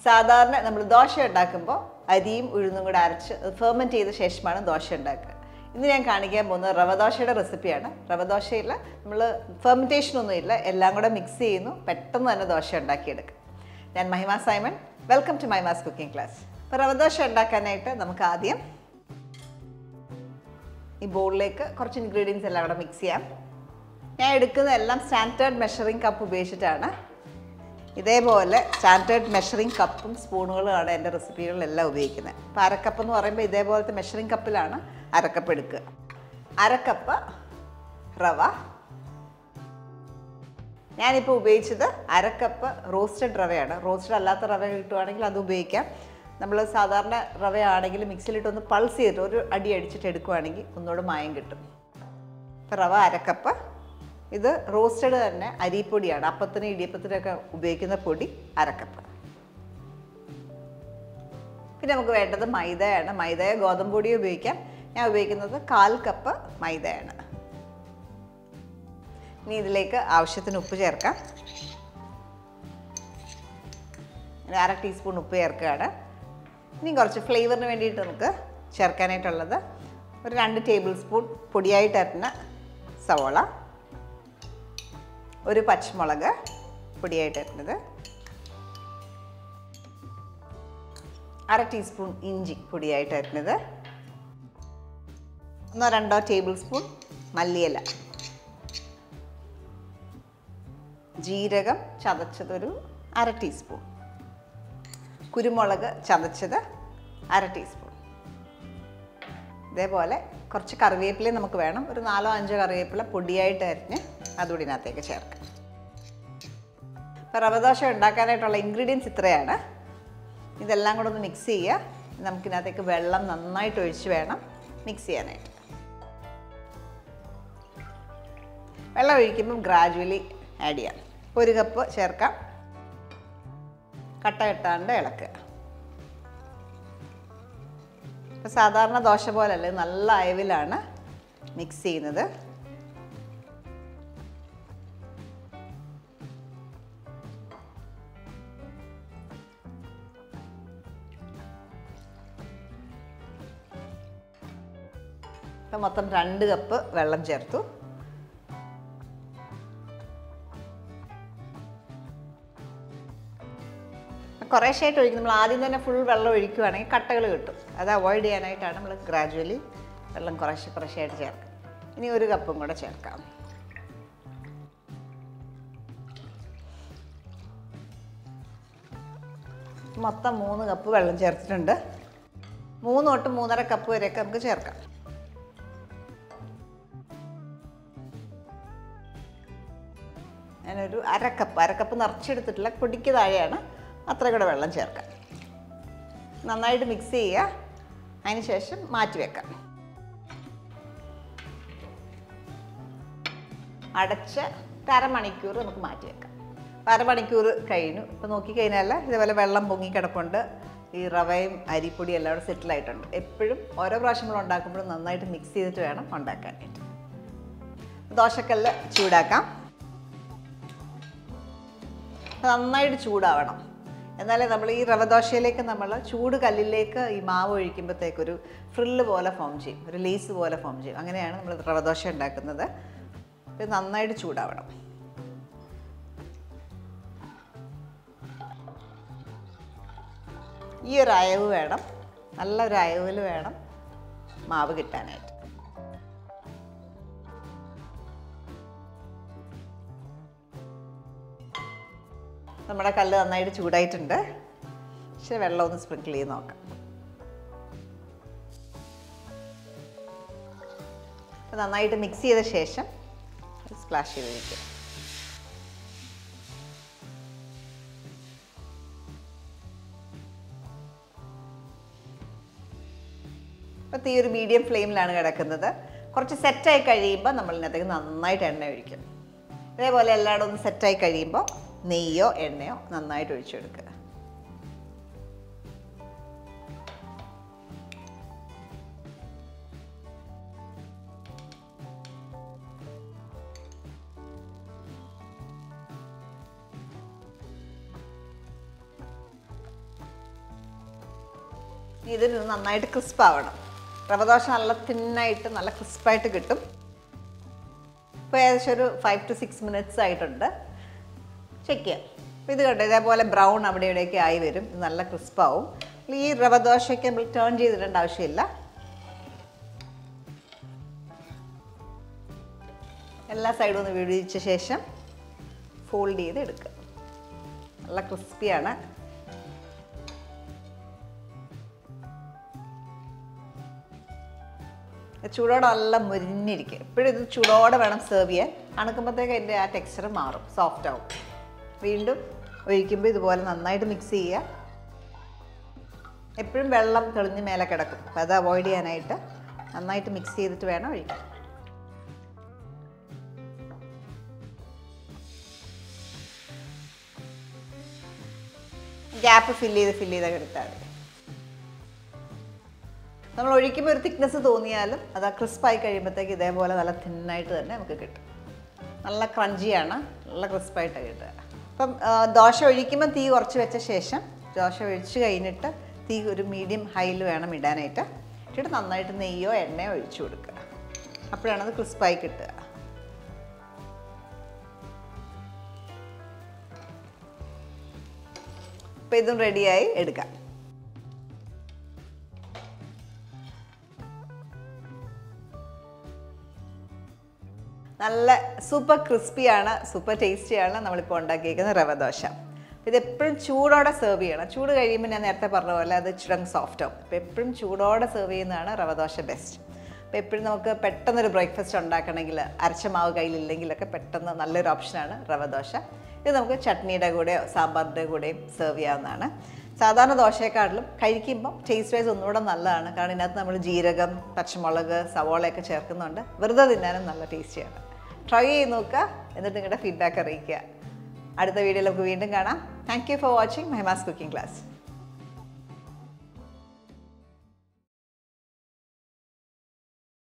സാധാരണ നമ്മൾ ദോശ ഉണ്ടാക്കുമ്പോൾ അരിയും ഉഴുന്നും കൂടെ അരച്ച് ഫെർമെൻറ്റ് ചെയ്ത ശേഷമാണ് ദോശ ഉണ്ടാക്കുക ഇന്ന് ഞാൻ കാണിക്കാൻ പോകുന്നത് റവ ദോശയുടെ റെസിപ്പിയാണ് റവ ദോശയിൽ നമ്മൾ ഫെർമെൻറ്റേഷൻ ഒന്നും ഇല്ല എല്ലാം കൂടെ മിക്സ് ചെയ്യുന്നു പെട്ടെന്ന് തന്നെ ദോശ ഉണ്ടാക്കിയെടുക്കും ഞാൻ Mahima Simon welcome to Mahima's cooking class അപ്പോൾ റവ ദോശ ഉണ്ടാക്കാനായിട്ട് നമുക്ക് ആദ്യം ഈ ബൗളിലേക്ക് കുറച്ച് ഇൻഗ്രീഡിയൻസ് എല്ലാം കൂടെ മിക്സ് ചെയ്യാം ഞാൻ എടുക്കുന്ന എല്ലാം സ്റ്റാൻഡേർഡ് മെഷറിംഗ് കപ്പ് ഉപയോഗിച്ചിട്ടാണ് ഇതേപോലെ സ്റ്റാൻഡേർഡ് മെഷറിംഗ് കപ്പും സ്പൂണുകളുമാണ് എൻ്റെ റെസിപ്പികളിലെല്ലാം ഉപയോഗിക്കുന്നത് അപ്പോൾ അരക്കപ്പ് എന്ന് പറയുമ്പോൾ ഇതേപോലത്തെ മെഷറിംഗ് കപ്പിലാണ് അരക്കപ്പ് എടുക്കുക അരക്കപ്പ് റവ ഞാനിപ്പോൾ ഉപയോഗിച്ചത് അരക്കപ്പ് റോസ്റ്റഡ് റവയാണ് റോസ്റ്റഡ് അല്ലാത്ത റവ കിട്ടുവാണെങ്കിൽ അത് ഉപയോഗിക്കാം നമ്മൾ സാധാരണ റവയാണെങ്കിൽ മിക്സിയിലിട്ടൊന്ന് പൾസ് ചെയ്തിട്ട് ഒരു അടി അടിച്ചിട്ട് എടുക്കുവാണെങ്കിൽ ഒന്നുകൂടെ മായം കിട്ടും അപ്പോൾ റവ അരക്കപ്പ് ഇത് റോസ്റ്റഡ് തന്നെ അരിപ്പൊടിയാണ് അപ്പത്തിന് ഇടിയപ്പത്തിനൊക്കെ ഉപയോഗിക്കുന്ന പൊടി അരക്കപ്പ് പിന്നെ നമുക്ക് വേണ്ടത് മൈദയാണ് മൈദയോ ഗോതമ്പ് പൊടിയോ ഉപയോഗിക്കാം ഞാൻ ഉപയോഗിക്കുന്നത് കാൽ കപ്പ് മൈദയാണ് ഇനി ഇതിലേക്ക് ആവശ്യത്തിന് ഉപ്പ് ചേർക്കാം ഒരു അര ടീസ്പൂൺ ഉപ്പ് ചേർക്കുകയാണ് ഇനി കുറച്ച് ഫ്ലേവറിന് വേണ്ടിയിട്ട് നമുക്ക് ചേർക്കാനായിട്ടുള്ളത് ഒരു രണ്ട് ടേബിൾ സ്പൂൺ പൊടിയായിട്ട് അരിഞ്ഞ സവോള ഒരു പച്ചമുളക് പൊടിയായിട്ട് അരിഞ്ഞത് അര ടീസ്പൂൺ ഇഞ്ചി പൊടിയായിട്ട് അരിഞ്ഞത് ഒന്നോ രണ്ടോ ടേബിൾ സ്പൂൺ മല്ലിയില ജീരകം ചതച്ചതൊരു അര ടീസ്പൂൺ കുരുമുളക് ചതച്ചത് അര ടീസ്പൂൺ ഇതേപോലെ കുറച്ച് കറിവേപ്പില നമുക്ക് വേണം ഒരു നാലോ അഞ്ചോ കറിവേപ്പില പൊടിയായിട്ട് അരിഞ്ഞ് അതുകൂടി ഇതിനകത്തേക്ക് ചേർക്കാം ഇപ്പോൾ റവദോശ ഉണ്ടാക്കാനായിട്ടുള്ള ഇൻഗ്രീഡിയൻസ് ഇത്രയാണ് ഇതെല്ലാം കൂടെ ഒന്ന് മിക്സ് ചെയ്യുക നമുക്കിതിനകത്തേക്ക് വെള്ളം നന്നായിട്ട് ഒഴിച്ച് വേണം മിക്സ് ചെയ്യാനായിട്ട് വെള്ളം ഒഴിക്കുമ്പം ഗ്രാജുവലി ആഡ് ചെയ്യാം ഒരു കപ്പ് ചേർക്കാം കട്ട കെട്ടാണ്ട് ഇളക്കുക ഇപ്പോൾ സാധാരണ ദോശ പോലല്ല ഇത് നല്ല അയവിലാണ് മിക്സ് ചെയ്യുന്നത് ഇപ്പം മൊത്തം രണ്ട് കപ്പ് വെള്ളം ചേർത്തു കുറേശ്ശായിട്ട് ഒഴിക്കും നമ്മൾ ആദ്യം തന്നെ ഫുൾ വെള്ളം ഒഴിക്കുകയാണെങ്കിൽ കട്ടകൾ കിട്ടും അത് അവോയ്ഡ് ചെയ്യാനായിട്ടാണ് നമ്മൾ ഗ്രാജുവലി വെള്ളം കുറേശ്ശെ കുറേശ്ശായിട്ട് ചേർക്കുക ഇനി ഒരു കപ്പും കൂടെ ചേർക്കാം മൊത്തം മൂന്ന് കപ്പ് വെള്ളം ചേർത്തിട്ടുണ്ട് മൂന്ന് തൊട്ട് മൂന്നര കപ്പ് വരെയൊക്കെ നമുക്ക് ചേർക്കാം ഞാനൊരു അരക്കപ്പ് അരക്കപ്പ് നിറച്ചെടുത്തിട്ടില്ല പൊടിക്ക് താഴെയാണ് അത്ര കൂടെ വെള്ളം ചേർക്കാം നന്നായിട്ട് മിക്സ് ചെയ്യുക അതിന് ശേഷം മാറ്റി വെക്കാം അടച്ച് ഒരു അരമണിക്കൂർ നമുക്ക് മാറ്റി വെക്കാം അപ്പോൾ അരമണിക്കൂർ കഴിഞ്ഞു ഇപ്പോൾ നോക്കിക്കഴിഞ്ഞാൽ ഇതേപോലെ വെള്ളം പൊങ്ങി കിടപ്പുണ്ട് ഈ റവയും അരിപ്പൊടിയും എല്ലാം കൂടെ സെറ്റിലായിട്ടുണ്ട് എപ്പോഴും ഓരോ പ്രാവശ്യം നമ്മൾ ഉണ്ടാക്കുമ്പോഴും നന്നായിട്ട് മിക്സ് ചെയ്തിട്ട് വേണം ഉണ്ടാക്കാനായിട്ട് ദോശക്കല്ല് ചൂടാക്കാം നന്നായിട്ട് ചൂടാവണം എന്നാലേ നമ്മൾ ഈ റവദോശയിലേക്ക് നമ്മൾ ചൂട് കല്ലിലേക്ക് ഈ മാവ് ഒഴിക്കുമ്പോഴത്തേക്കൊരു ഫ്രില്ല് പോലെ ഫോം ചെയ്യും ഒരു ലേസ് പോലെ ഫോം ചെയ്യും അങ്ങനെയാണ് നമ്മൾ റവദോശ ഉണ്ടാക്കുന്നത് ഇത് നന്നായിട്ട് ചൂടാവണം ഈ ഒരു അയവ് വേണം നല്ലൊരു അയവിൽ വേണം മാവ് കിട്ടാനായിട്ട് നമ്മുടെ കല്ല് നന്നായിട്ട് ചൂടായിട്ടുണ്ട് പക്ഷേ വെള്ളം ഒന്ന് സ്പ്രിങ്കിൾ ചെയ്ത് നോക്കാം അപ്പോൾ നന്നായിട്ട് മിക്സ് ചെയ്ത ശേഷം സ്പ്ലാഷ് ചെയ്ത് വയ്ക്കുക അപ്പോൾ തീ ഒരു മീഡിയം ഫ്ലെയിമിലാണ് കിടക്കുന്നത് കുറച്ച് സെറ്റായി കഴിയുമ്പോൾ നമ്മൾ ഇതിനകത്തേക്ക് നന്നായിട്ട് എണ്ണ ഒഴിക്കും ഇതേപോലെ എല്ലായിടും ഒന്ന് സെറ്റായി കഴിയുമ്പോൾ നെയ്യോ എണ്ണയോ നന്നായിട്ട് ഒഴിച്ചെടുക്കുക ഇതിന് നന്നായിട്ട് ക്രിസ്പ് ആവണം റവ ദോശ നല്ല തിന്നായിട്ട് നല്ല ക്രിസ്പായിട്ട് കിട്ടും ഇപ്പോൾ ഏകദേശം ഒരു ഫൈവ് ടു സിക്സ് മിനിറ്റ്സ് ആയിട്ടുണ്ട് ചെക്ക് ചെയ്യാം അപ്പോൾ ഇത് കണ്ടോ ഇതേപോലെ ബ്രൗൺ അവിടെ ഇവിടെയൊക്കെ ആയി വരും ഇത് നല്ല ക്രിസ്പാവും ഈ റവ ദോശയ്ക്ക് നമ്മൾ ടേൺ ചെയ്തിടേണ്ട ആവശ്യമില്ല എല്ലാ സൈഡും ഒന്ന് വിടിയിച്ച ശേഷം ഫോൾഡ് ചെയ്ത് എടുക്കുക നല്ല ക്രിസ്പിയാണ് ചൂടോടെ നല്ല മുരിഞ്ഞിരിക്കും എപ്പോഴും ഇത് ചൂടോടെ വേണം സെർവ് ചെയ്യാൻ അണുക്കുമ്പോഴത്തേക്ക് അതിൻ്റെ ആ ടെക്സ്ചർ മാറും സോഫ്റ്റ് ആവും വീണ്ടും ഒഴിക്കുമ്പോൾ ഇതുപോലെ നന്നായിട്ട് മിക്സ് ചെയ്യുക എപ്പോഴും വെള്ളം തെളിഞ്ഞ് മേലെ കിടക്കും അപ്പോൾ അത് അവോയ്ഡ് ചെയ്യാനായിട്ട് നന്നായിട്ട് മിക്സ് ചെയ്തിട്ട് വേണം ഒഴിക്കാൻ ഗ്യാപ്പ് ഫില്ല് ചെയ്ത് ഫില്ല് ചെയ്തൊക്കെ എടുത്താൽ മതി നമ്മൾ ഒഴിക്കുമ്പോൾ ഒരു തിക്നെസ് തോന്നിയാലും അത് ക്രിസ്പായി കഴിയുമ്പോഴത്തേക്ക് ഇതേപോലെ നല്ല തിന്നായിട്ട് തന്നെ നമുക്ക് കിട്ടും നല്ല ക്രഞ്ചിയാണ് നല്ല ക്രിസ്പായിട്ട് കിട്ടുക അപ്പം ആ, ദോശ ഒഴിക്കുമ്പോൾ തീ കുറച്ച് വെച്ച ശേഷം ദോശ ഒഴിച്ച് കഴിഞ്ഞിട്ട് തീ ഒരു മീഡിയം ഹൈയിൽ വേണം ഇടാനായിട്ട് ഇട്ടിട്ട് നന്നായിട്ട് നെയ്യോ എണ്ണയോ ഒഴിച്ചു കൊടുക്കുക അപ്പോഴാണ് അത് ക്രിസ്പായി കിട്ടുക അപ്പോൾ ഇതും റെഡിയായി എടുക്കാം നല്ല സൂപ്പർ ക്രിസ്പിയാണ് സൂപ്പർ ടേസ്റ്റിയാണ് നമ്മളിപ്പോൾ ഉണ്ടാക്കിയിരിക്കുന്ന റവ ദോശ ഇത് എപ്പോഴും ചൂടോടെ സെർവ് ചെയ്യണം ചൂട് കഴിയുമ്പോൾ ഞാൻ നേരത്തെ പറഞ്ഞ പോലെ അത് ഇച്ചിരി സോഫ്റ്റ് ആവും അപ്പോൾ എപ്പോഴും ചൂടോടെ സെർവ് ചെയ്യുന്നതാണ് റവ ദോശ ബെസ്റ്റ് അപ്പോൾ എപ്പോഴും നമുക്ക് പെട്ടെന്നൊരു ബ്രേക്ക്ഫാസ്റ്റ് ഉണ്ടാക്കണമെങ്കിൽ അരച്ച മാവ് കയ്യിലില്ലെങ്കിലൊക്കെ പെട്ടെന്ന് നല്ലൊരു ഓപ്ഷനാണ് റവ ദോശ ഇത് നമുക്ക് ചട്നിയുടെ കൂടെയോ സാമ്പാറിൻ്റെ കൂടെയും സെർവ് ചെയ്യാവുന്നതാണ് സാധാരണ ദോശയെക്കാട്ടിലും കഴിക്കുമ്പോൾ ടേസ്റ്റ് വൈസ് ഒന്നുകൂടെ നല്ലതാണ് കാരണം ഇതിനകത്ത് നമ്മൾ ജീരകം പച്ചമുളക് സവോളയൊക്കെ ചേർക്കുന്നുണ്ട് വെറുതെ തിന്നാനും നല്ല ടേസ്റ്റിയാണ് ട്രൈ ചെയ്ത് നോക്കുക എന്നിട്ട് നിങ്ങളുടെ ഫീഡ്ബാക്ക് അറിയിക്കുക അടുത്ത വീഡിയോയിൽ നമുക്ക് വീണ്ടും കാണാം thank you for watching Mahima's cooking class